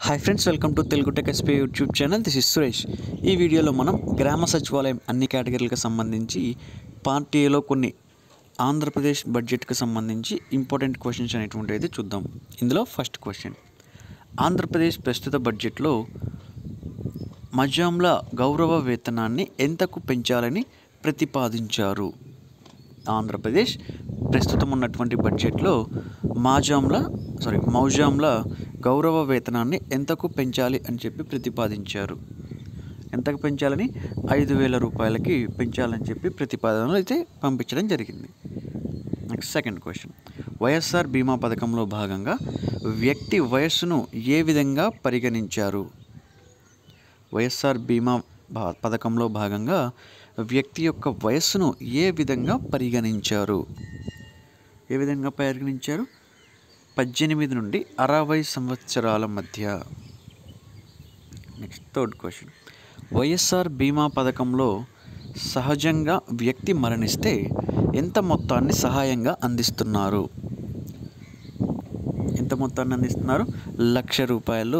hi friends welcome to Telugu Tech SP YouTube channel this is Suresh ఈ వీడియోలో మనం గ్రామ సచివాలయం అన్ని కేటగిరీలకు సంబంధించి పార్ట్ ఏలో కొన్ని ఆంధ్రప్రదేశ్ బడ్జెట్కి సంబంధించి ఇంపార్టెంట్ క్వశ్చన్స్ అనేటువంటి అయితే చూద్దాం ఇందులో ఫస్ట్ క్వశ్చన్ ఆంధ్రప్రదేశ్ ప్రస్తుత బడ్జెట్లో మజాంల గౌరవ వేతనాన్ని ఎంతకు పెంచాలని ప్రతిపాదించారు ఆంధ్రప్రదేశ్ ప్రస్తుతం ఉన్నటువంటి బడ్జెట్లో మాజాంల సారీ మౌజాంల గౌరవ వేతనాన్ని ఎంతకు పెంచాలి అని చెప్పి ప్రతిపాదించారు ఎంతకు పెంచాలని ఐదు వేల రూపాయలకి పెంచాలని చెప్పి ప్రతిపాదనలు అయితే పంపించడం జరిగింది నెక్స్ట్ సెకండ్ క్వశ్చన్ వైఎస్ఆర్ బీమా పథకంలో భాగంగా వ్యక్తి వయస్సును ఏ విధంగా పరిగణించారు వైఎస్ఆర్ బీమా భా- పథకంలో భాగంగా వ్యక్తి యొక్క వయస్సును ఏ విధంగా పరిగణించారు ఏ విధంగా పరిగణించారు పద్దెనిమిది నుండి అరవై సంవత్సరాల మధ్య నెక్స్ట్ థర్డ్ క్వశ్చన్ వైఎస్ఆర్ బీమా పథకంలో సహజంగా వ్యక్తి మరణిస్తే ఎంత మొత్తాన్ని సహాయంగా అందిస్తున్నారు ఎంత మొత్తాన్ని అందిస్తున్నారు లక్ష రూపాయలు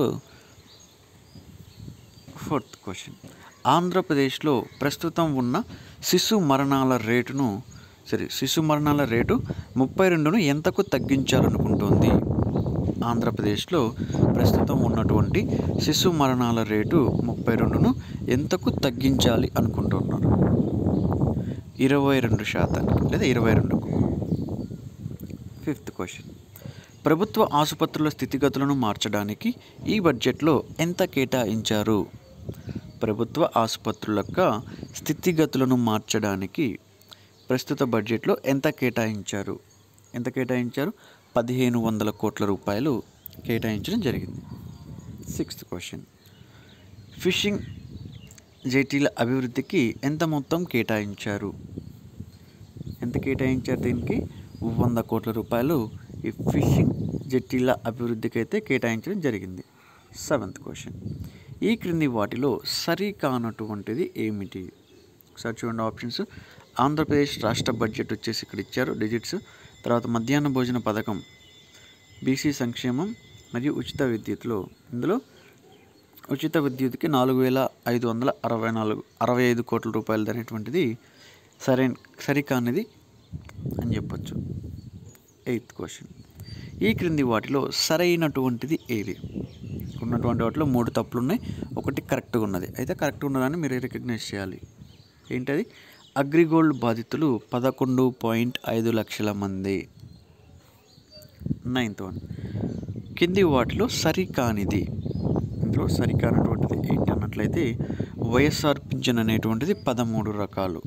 ఫోర్త్ క్వశ్చన్ ఆంధ్రప్రదేశ్లో ప్రస్తుతం ఉన్న శిశు మరణాల రేటును సరే శిశు మరణాల రేటు ముప్పై రెండును ఎంతకు తగ్గించాలనుకుంటోంది ఆంధ్రప్రదేశ్లో ప్రస్తుతం ఉన్నటువంటి శిశు మరణాల రేటు ముప్పై రెండును ఎంతకు తగ్గించాలి అనుకుంటున్నారు ఇరవై రెండు శాతానికి లేదా ఇరవై రెండుకు ఫిఫ్త్ క్వశ్చన్ ప్రభుత్వ ఆసుపత్రుల స్థితిగతులను మార్చడానికి ఈ బడ్జెట్లో ఎంత కేటాయించారు ప్రభుత్వ ఆసుపత్రుల యొక్క స్థితిగతులను మార్చడానికి ప్రస్తుత బడ్జెట్లో ఎంత కేటాయించారు ఎంత కేటాయించారు పదిహేను వందల కోట్ల రూపాయలు కేటాయించడం జరిగింది సిక్స్త్ క్వశ్చన్ ఫిషింగ్ జెటీల అభివృద్ధికి ఎంత మొత్తం కేటాయించారు ఎంత కేటాయించారు దీనికి వంద కోట్ల రూపాయలు ఈ ఫిషింగ్ జెట్టీల అభివృద్ధికి అయితే కేటాయించడం జరిగింది సెవెంత్ క్వశ్చన్ ఈ క్రింది వాటిలో సరి కానటువంటిది ఏమిటి ఒకసారి చూడండి ఆప్షన్స్ ఆంధ్రప్రదేశ్ రాష్ట్ర బడ్జెట్ వచ్చేసి ఇక్కడ ఇచ్చారు డిజిట్స్ తర్వాత మధ్యాహ్న భోజన పథకం బీసీ సంక్షేమం మరియు ఉచిత విద్యుత్లో ఇందులో ఉచిత విద్యుత్కి నాలుగు వేల ఐదు వందల అరవై నాలుగు అరవై ఐదు కోట్ల రూపాయలు అనేటువంటిది సరైన సరికానిది అని చెప్పొచ్చు ఎయిత్ క్వశ్చన్ ఈ క్రింది వాటిలో సరైనటువంటిది ఏది ఉన్నటువంటి వాటిలో మూడు తప్పులు ఉన్నాయి ఒకటి కరెక్ట్గా ఉన్నది అయితే కరెక్ట్గా ఉన్నదాన్ని మీరు రికగ్నైజ్ చేయాలి ఏంటది అగ్రిగోల్డ్ బాధితులు పదకొండు పాయింట్ ఐదు లక్షల మంది నైన్త్ వన్ కింది వాటిలో సరికానిది ఇందులో సరికానటువంటిది ఏంటి అన్నట్లయితే వైఎస్ఆర్ పింఛన్ అనేటువంటిది పదమూడు రకాలు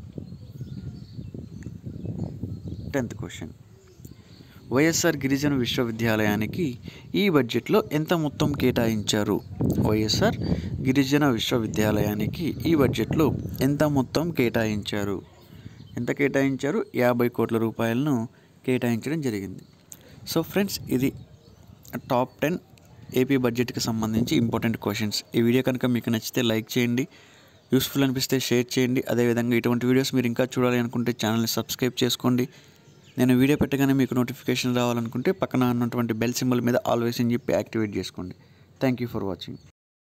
టెన్త్ క్వశ్చన్ వైఎస్ఆర్ గిరిజన విశ్వవిద్యాలయానికి ఈ బడ్జెట్లో ఎంత మొత్తం కేటాయించారు వైఎస్ఆర్ గిరిజన విశ్వవిద్యాలయానికి ఈ బడ్జెట్లో ఎంత మొత్తం కేటాయించారు ఎంత కేటాయించారు యాభై కోట్ల రూపాయలను కేటాయించడం జరిగింది సో ఫ్రెండ్స్ ఇది టాప్ టెన్ ఏపీ బడ్జెట్కి సంబంధించి ఇంపార్టెంట్ క్వశ్చన్స్ ఈ వీడియో కనుక మీకు నచ్చితే లైక్ చేయండి యూస్ఫుల్ అనిపిస్తే షేర్ చేయండి అదేవిధంగా ఇటువంటి వీడియోస్ మీరు ఇంకా చూడాలి అనుకుంటే ఛానల్ని సబ్స్క్రైబ్ చేసుకోండి నేను వీడియో పెట్టగానే మీకు నోటిఫికేషన్ రావాలనుకుంటే పక్కన ఉన్నటువంటి బెల్ సింబల్ మీద ఆల్వేస్ అని చెప్పి యాక్టివేట్ చేసుకోండి థ్యాంక్ యూ ఫర్ వాచింగ్